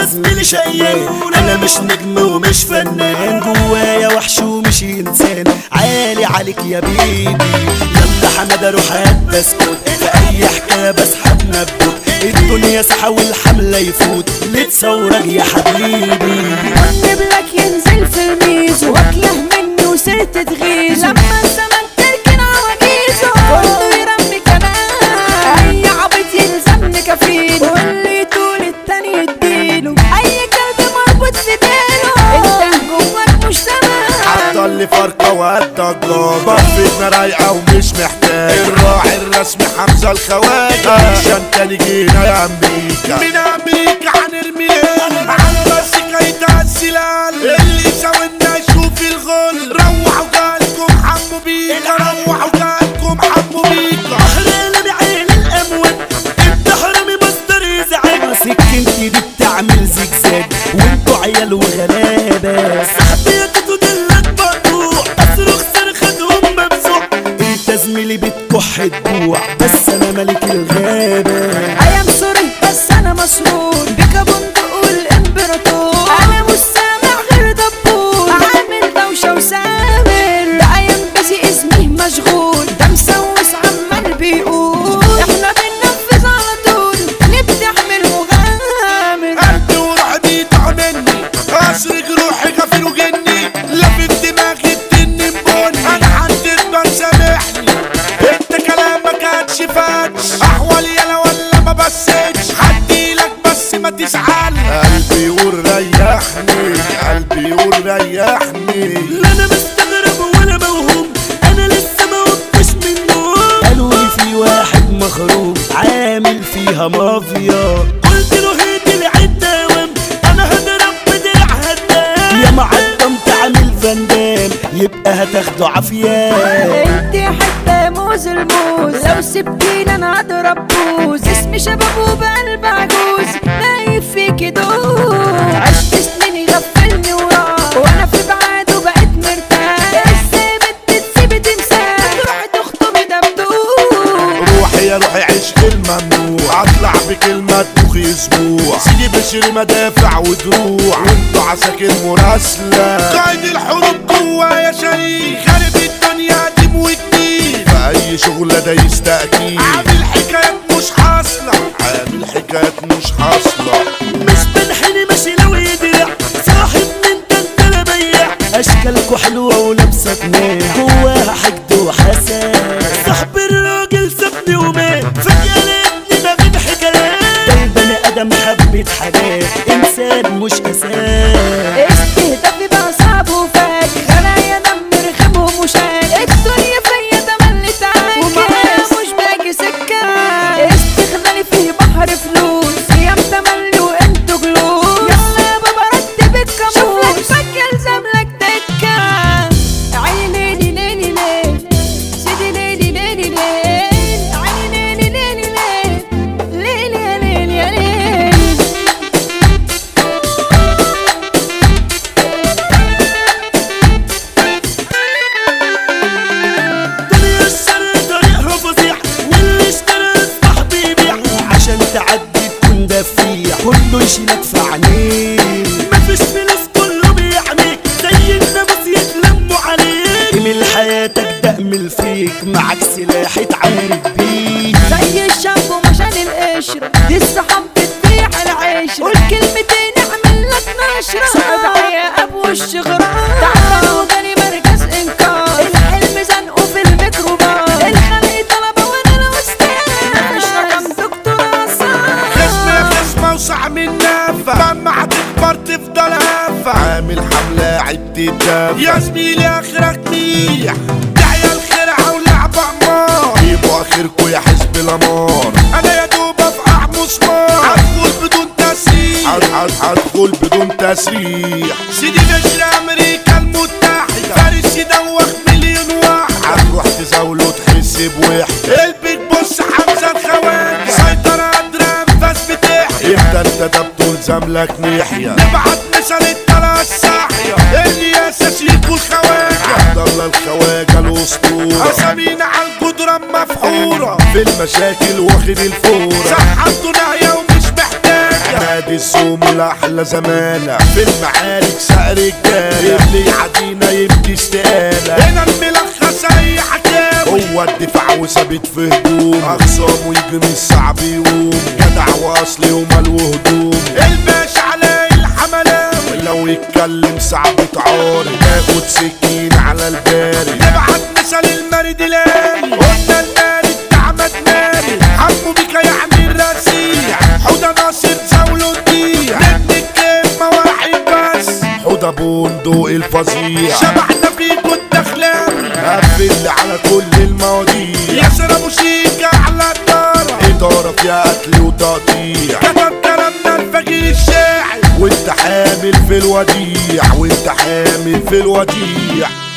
زميلي شقيان انا مش نجم ومش فنان جوايا وحش ومش انسان عالي عليك يا بيبي يلا حمد اروح هدى اسكت في اي حكايه بسحب نبوت الدنيا سحا والحمله يفوت لتصورك يا حبيبي قبلك ينزل في الميز واكله مني وصرت تغيظ لما الزمن تركن عواجيزه كله يرمي كلام اي عبيط يلزمني كفيل واللي طول التاني يديله اي كلب مربوط في ديله انت جواك مش تمام عضل فرقة وهالضجار بفتنا رايقة ومش محتاج الراعي الرسمي حمزة الخواجة عشان تاني جينا يا أمريكا من أمريكا هنرمي على راسك هيتهزلال اللي يساوينا يشوف الغل روحوا جالكم حموا بيكا روحوا جالكم حموا بيكا احلى بعين الاموات انت حرامي مصدر يزعل سكنتي دي بتعمل زجزاج وانتوا عيال وغلابه صاحبي يا توتو دلك مقطوع اصرخ صرختهم ممسوح انت زميلي بتكح الجوع بس انا ملك الغابه ايام سوري بس انا مسرور بك بندق والامبراطور انا مش سامع غير دبور عامل دوشه وسامر ده ايام بسي اسمي مشغول ده مسوس عمال بيقول احنا بننفذ على طول نفتح من المغامر قلبي وروحي مني اصرخ روحي غفير وجني لفت دماغي التن بني انا حدد ما سامحني انت كلامك هتشفاتش احوالي يلا ولا ما بسيتش هديلك بس ما تزعل قلبي يقول ريحني قلبي يقول ريحني لا انا مستغرب ولا موهوم انا لسه ما قمتش من النوم قالوا لي في واحد مخروم عامل فيها مافيا قلت له هدي العيد دوام انا هضرب بدرع هدام يا معدم تعمل فندام يبقى هتاخده عافيه انت حتى موز الموز لو سبتيني انا اضرب بوز اسمي شباب وبقلب عجوز نايف فيكي دوز عشت سنين يغفلني وراه وانا في بعاد وبقيت مرتاح ازاي بنت تسيبي تمساح تروحي تخطبي دبدوب روحي يا روحي عشق الممنوع اطلع بكلمة تبوخي اسبوع سيدي بشري مدافع ودروع وانتو عساكر مراسلة قائد الحروب جوايا شريك خارب الدنيا ديم وجديد في اي شغلة ده يستأكيد عامل حكايات مش حاصلة عامل حكايات مش حاصلة مش بنحني ماشي لو يدرع صاحب من ده انت لا بياع اشكالكوا حلوه ولابسه جنيه جواها حقد وحسد صاحب الراجل سابني ومات فجاه لقيتني بغيب حكايات ده البني ادم حبه حاجات انسان مش اساس استهدافي بقى صعب وفاك خلايا دم رخم ومشاك الدنيا فيا تملي تعاك ومعايا مش باجي سكة استغلالي في بحر فلوس ايام تملي وانتوا جلوس يلا يا بابا رتب الكاموس شوف لك فك يلزم لك دكة عيني ليلي ليلي ليل سيدي ليلي ليلي ليل عيني ليلي ليلي ليل ليلي يا ليل يا ليل دنيا الشر طريقها فظيع واللي اشترى اصبح بيبيع عشان تعدي تكون دفيع كله يشيلك في عينيه مفيش فلوس كله بيحميك زي الناموس يتلموا عليك من حياتك دأمل فيك معاك سلاح اتعارك بيه زي الشاب ومشان القشرة دي الصحاب بتبيع العشرة قول كلمتين اعمل لك نشرة صعب يا ابو الشغران تعال وجاني مركز انكار الحلم زنقه في الميكروباص الخلق طلبة وانا الاستاذ مش رقم دكتور عصام خصمة خصمة وسع من نافة لما هتكبر تفضل هافة عامل حملة عدة دافة يا زميلي اخرك ميح دعية الخرعة ولعبة عمار جيبوا اخركوا يا حزب الامار انا يا دوب افقع مسمار هدخل بدون تسريح هدخل بدون تسريح سيدي بشر امريكا المتحدة فارس يدوخ مليون واحد هتروح تزاوله تحس بوحدة البيج بص حمزة الخواجة سيطرة قادرة انفاس بتحيا انت انت ده بطول زملك نحيا نبعت مثال الطلعة الصاحية الرياسة شيكو الخواجة عبد الله الخواجة الاسطورة اسامينا على الجدران مفحورة في المشاكل واخد الفورة صحته ناهية ومش محتاجة ولاد الزوم الاحلى زمانة في المعارك سقر الجالة اللي يعدينا يبكي استقالة هنا الملخص اي حكاوي هو الدفاع وثابت في هجوم اخصام ويجي من الصعب يقوم جدع واصلي ومال وهجوم الباشا علي الحملاوي لو يتكلم صعب تعارض ناخد سكين على البارد نبعت مثل المرد لاني قلنا المارد تعمد مارد حمو بيك يعمل راسيع حوده ناصر زاوله الضيع نبني الكلمة واحد بس حوده بندق الفظيع شبحنا فيكو الدخلاوي قفل على كل المواضيع ياسر ابو شيكة على الدارة ادارة فيها قتل وتقطيع كتب كلامنا الفقير الشاعر وانت حامل في الوديع وانت حامل في الوديع